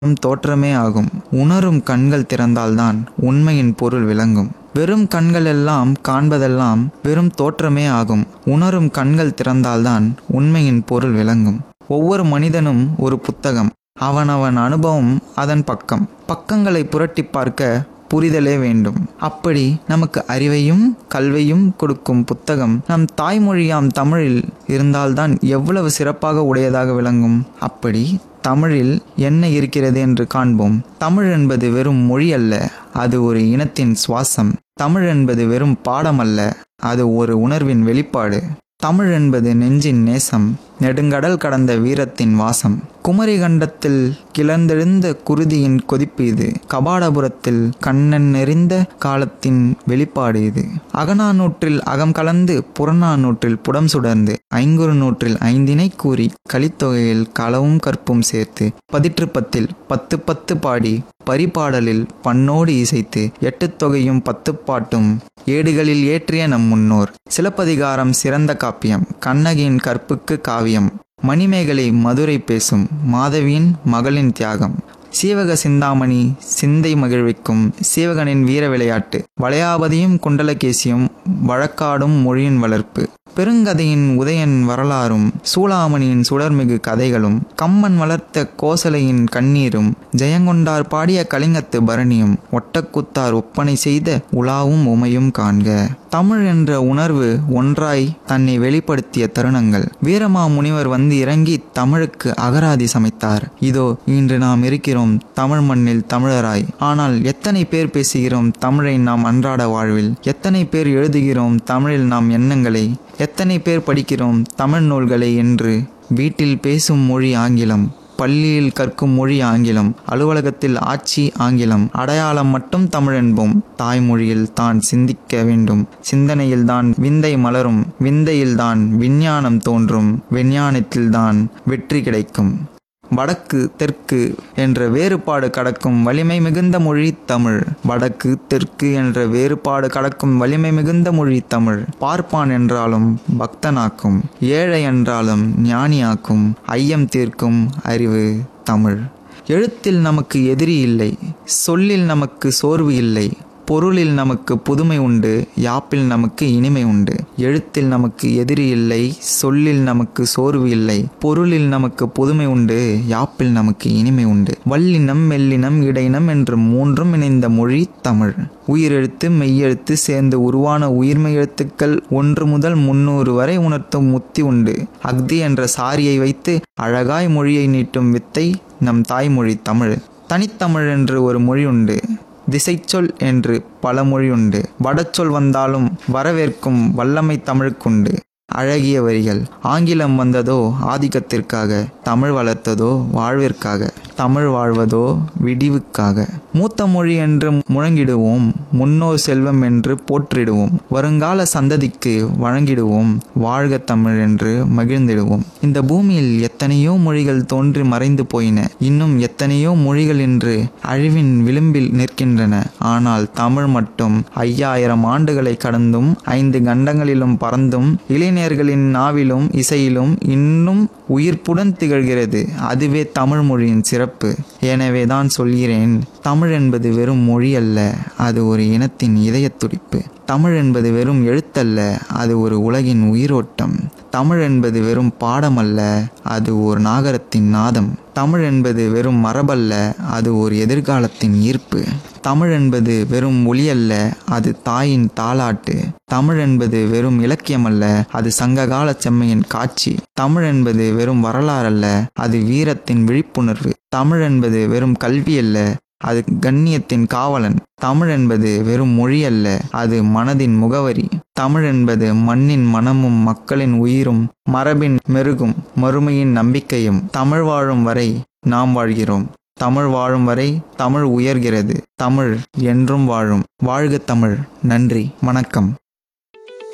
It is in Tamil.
தோற்றமே ஆகும் உணரும் கண்கள் திறந்தால்தான் உண்மையின் பொருள் விளங்கும் வெறும் கண்கள் எல்லாம் காண்பதெல்லாம் வெறும் தோற்றமே ஆகும் உணரும் கண்கள் திறந்தால்தான் உண்மையின் பொருள் விளங்கும் ஒவ்வொரு மனிதனும் ஒரு புத்தகம் அவனவன் அனுபவம் அதன் பக்கம் பக்கங்களை புரட்டி பார்க்க புரிதலே வேண்டும் அப்படி நமக்கு அறிவையும் கல்வியும் கொடுக்கும் புத்தகம் நம் தாய்மொழியாம் தமிழில் இருந்தால்தான் எவ்வளவு சிறப்பாக உடையதாக விளங்கும் அப்படி தமிழில் என்ன இருக்கிறது என்று காண்போம் தமிழ் என்பது வெறும் மொழி அல்ல அது ஒரு இனத்தின் சுவாசம் தமிழ் என்பது வெறும் பாடம் அல்ல அது ஒரு உணர்வின் வெளிப்பாடு தமிழ் என்பது நெஞ்சின் நேசம் நெடுங்கடல் கடந்த வீரத்தின் வாசம் குமரி கண்டத்தில் கிளர்ந்தெழுந்த குருதியின் கொதிப்பு இது கபாடபுரத்தில் கண்ணன் நெறிந்த காலத்தின் வெளிப்பாடு இது அகநானூற்றில் அகம் கலந்து புறநானூற்றில் புடம் சுடர்ந்து ஐங்குறு நூற்றில் ஐந்தினை கூறி கலித்தொகையில் களவும் கற்பும் சேர்த்து பதிற்றுப்பத்தில் பத்து பத்து பாடி பரிபாடலில் பண்ணோடு இசைத்து எட்டுத் தொகையும் பத்து பாட்டும் ஏடுகளில் ஏற்றிய நம் முன்னோர் சிலப்பதிகாரம் சிறந்த காப்பியம் கண்ணகியின் கற்புக்கு காவியம் மணிமேகலை மதுரை பேசும் மாதவியின் மகளின் தியாகம் சீவக சிந்தாமணி சிந்தை மகிழ்விக்கும் சீவகனின் வீர விளையாட்டு வளையாபதியும் குண்டலகேசியும் வழக்காடும் மொழியின் வளர்ப்பு பெருங்கதையின் உதயன் வரலாறும் சூளாமணியின் சுடர்மிகு கதைகளும் கம்மன் வளர்த்த கோசலையின் கண்ணீரும் ஜெயங்கொண்டார் பாடிய கலிங்கத்து பரணியும் ஒட்டக்குத்தார் ஒப்பனை செய்த உலாவும் உமையும் காண்க தமிழ் என்ற உணர்வு ஒன்றாய் தன்னை வெளிப்படுத்திய தருணங்கள் வீரமா முனிவர் வந்து இறங்கி தமிழுக்கு அகராதி சமைத்தார் இதோ இன்று நாம் இருக்கிறோம் தமிழ் மண்ணில் தமிழராய் ஆனால் எத்தனை பேர் பேசுகிறோம் தமிழை நாம் அன்றாட வாழ்வில் எத்தனை பேர் எழுதுகிறோம் தமிழில் நாம் எண்ணங்களை எத்தனை பேர் படிக்கிறோம் தமிழ் நூல்களை என்று வீட்டில் பேசும் மொழி ஆங்கிலம் பள்ளியில் கற்கும் மொழி ஆங்கிலம் அலுவலகத்தில் ஆட்சி ஆங்கிலம் அடையாளம் மட்டும் தமிழ் என்போம் தாய்மொழியில் தான் சிந்திக்க வேண்டும் சிந்தனையில் தான் விந்தை மலரும் விந்தையில்தான் விஞ்ஞானம் தோன்றும் விஞ்ஞானத்தில்தான் வெற்றி கிடைக்கும் வடக்கு தெற்கு என்ற வேறுபாடு கடக்கும் வலிமை மிகுந்த மொழி தமிழ் வடக்கு தெற்கு என்ற வேறுபாடு கடக்கும் வலிமை மிகுந்த மொழி தமிழ் பார்ப்பான் என்றாலும் பக்தனாக்கும் ஏழை என்றாலும் ஞானியாக்கும் ஐயம் தீர்க்கும் அறிவு தமிழ் எழுத்தில் நமக்கு எதிரி இல்லை சொல்லில் நமக்கு சோர்வு இல்லை பொருளில் நமக்கு புதுமை உண்டு யாப்பில் நமக்கு இனிமை உண்டு எழுத்தில் நமக்கு எதிரி இல்லை சொல்லில் நமக்கு சோர்வு இல்லை பொருளில் நமக்கு புதுமை உண்டு யாப்பில் நமக்கு இனிமை உண்டு வல்லினம் மெல்லினம் இடையினம் என்று மூன்றும் இணைந்த மொழி தமிழ் உயிரெழுத்து மெய்யெழுத்து சேர்ந்து உருவான உயிர்மை எழுத்துக்கள் ஒன்று முதல் முன்னூறு வரை உணர்த்தும் முத்தி உண்டு அக்தி என்ற சாரியை வைத்து அழகாய் மொழியை நீட்டும் வித்தை நம் தாய்மொழி தமிழ் தனித்தமிழ் என்று ஒரு மொழி உண்டு திசைச்சொல் என்று பல மொழியுண்டு வடச்சொல் வந்தாலும் வரவேற்கும் வல்லமை தமிழுக்குண்டு அழகிய வரிகள் ஆங்கிலம் வந்ததோ ஆதிக்கத்திற்காக தமிழ் வளர்த்ததோ வாழ்விற்காக தமிழ் வாழ்வதோ விடிவுக்காக மூத்த மொழி என்று முழங்கிடுவோம் முன்னோர் செல்வம் என்று போற்றிடுவோம் வருங்கால சந்ததிக்கு வழங்கிடுவோம் வாழ்க தமிழ் என்று மகிழ்ந்திடுவோம் இந்த பூமியில் எத்தனையோ மொழிகள் தோன்றி மறைந்து போயின இன்னும் எத்தனையோ மொழிகள் இன்று அழிவின் விளிம்பில் நிற்கின்றன ஆனால் தமிழ் மட்டும் ஐயாயிரம் ஆண்டுகளை கடந்தும் ஐந்து கண்டங்களிலும் பறந்தும் இளைஞர்களின் நாவிலும் இசையிலும் இன்னும் உயிர்ப்புடன் திகழ்கிறது அதுவே தமிழ் மொழியின் சிறப்பு எனவே தான் சொல்கிறேன் தமிழ் என்பது வெறும் மொழி அல்ல அது ஒரு இனத்தின் இதயத் துடிப்பு தமிழ் என்பது வெறும் எழுத்தல்ல அது ஒரு உலகின் உயிரோட்டம் தமிழ் என்பது வெறும் பாடமல்ல அது ஒரு நாகரத்தின் நாதம் தமிழ் என்பது வெறும் மரபல்ல அது ஒரு எதிர்காலத்தின் ஈர்ப்பு தமிழ் என்பது வெறும் ஒளி அல்ல அது தாயின் தாலாட்டு தமிழ் என்பது வெறும் இலக்கியம் அல்ல அது சங்ககால செம்மையின் காட்சி தமிழ் என்பது வெறும் வரலாறல்ல அது வீரத்தின் விழிப்புணர்வு தமிழ் என்பது வெறும் கல்வி அல்ல அது கண்ணியத்தின் காவலன் தமிழ் என்பது வெறும் மொழி அல்ல அது மனதின் முகவரி தமிழ் என்பது மண்ணின் மனமும் மக்களின் உயிரும் மரபின் மெருகும் மறுமையின் நம்பிக்கையும் தமிழ் வாழும் வரை நாம் வாழ்கிறோம் தமிழ் வாழும் வரை தமிழ் உயர்கிறது தமிழ் என்றும் வாழும் வாழ்க தமிழ் நன்றி வணக்கம்